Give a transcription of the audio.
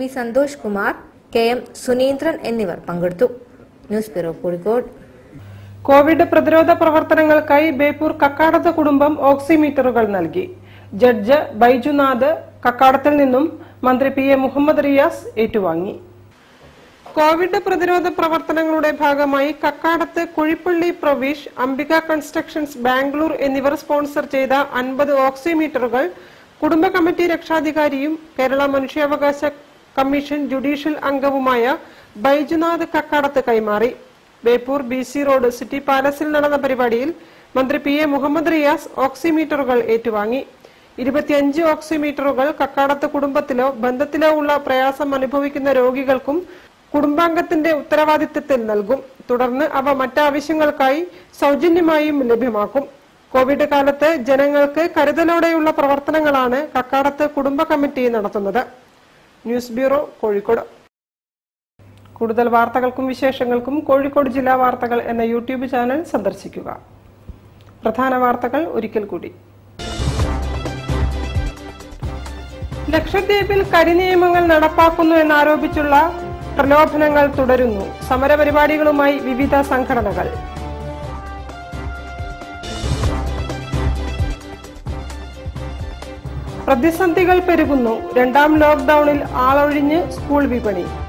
P Santhosh Kumar K M Suneendran എന്നിവർ പങ്കെടുത്തു news bureau Kozhikode Covid പ്രതിരോധ പ്രവർത്തനങ്ങൾക്കായി ബേപ്പൂർ കക്കാടത്ത് കുടുംബം ഓക്സിമീറ്ററുകൾ നൽകി ജഡ്ജ് ബൈജുനാഥ് കക്കാടത്തിൽ നിന്നും മന്ത്രി പി എ മുഹമ്മദ് റിയാസ് ഏറ്റുവാങ്ങി കോവിഡ് പ്രതിരോധ പ്രവർത്തനങ്ങളുടെ ഭാഗമായി കക്കാടത്ത് കുഴിപ്പള്ളി പ്രൊവീഷ് അംബിക കൺസ്ട്രക്ഷൻസ് ബാംഗ്ലൂർ എന്നിവർ സ്പോൺസർ ചെയ്ത അൻപത് ഓക്സിമീറ്ററുകൾ കുടുംബ കമ്മിറ്റി രക്ഷാധികാരിയും കേരള മനുഷ്യാവകാശ കമ്മീഷൻ ജുഡീഷ്യൽ അംഗവുമായ ബൈജുനാഥ് കക്കാടത്ത് കൈമാറി Beypore B C road city പാലസിൽ നടന്ന പരിപാടിയിൽ മന്ത്രി പി എ മുഹമ്മദ് റിയാസ് ഓക്സിമീറ്ററുകൾ ഏറ്റുവാങ്ങി ഇരുപത്തിയഞ്ച് ഓക്സിമീറ്ററുകൾ കക്കാടത്ത് കുടുംബത്തിലോ ബന്ധത്തിലോ ഉള്ള പ്രയാസം അനുഭവിക്കുന്ന രോഗികൾക്കും കുടുംബാംഗത്തിന്റെ ഉത്തരവാദിത്തത്തിൽ നൽകും തുടർന്ന് അവ മറ്റാവശ്യങ്ങൾക്കായി സൗജന്യമായും ലഭ്യമാക്കും കോവിഡ് കാലത്ത് ജനങ്ങൾക്ക് കരുതലോടെയുള്ള പ്രവർത്തനങ്ങളാണ് കക്കാടത്ത് കുടുംബ കമ്മിറ്റി നടത്തുന്നത് ന്യൂസ് ബ്യൂറോ കോഴിക്കോട് കൂടുതൽ വാർത്തകൾക്കും വിശേഷങ്ങൾക്കും കോഴിക്കോട് ജില്ലാ വാർത്തകൾ എന്ന യൂട്യൂബ് ചാനൽ സന്ദർശിക്കുക പ്രധാന വാർത്തകൾ ഒരിക്കൽ കൂടി ലക്ഷദ്വീപിൽ കരിനിയമങ്ങൾ നടപ്പാക്കുന്നു എന്നാരോപിച്ചുള്ള പ്രലോഭനങ്ങൾ തുടരുന്നു സമരപരിപാടികളുമായി വിവിധ സംഘടനകൾ പ്രതിസന്ധികൾ പെരുകുന്നു രണ്ടാം ലോക്ഡൌണിൽ ആളൊഴിഞ്ഞ് സ്കൂൾ വിപണി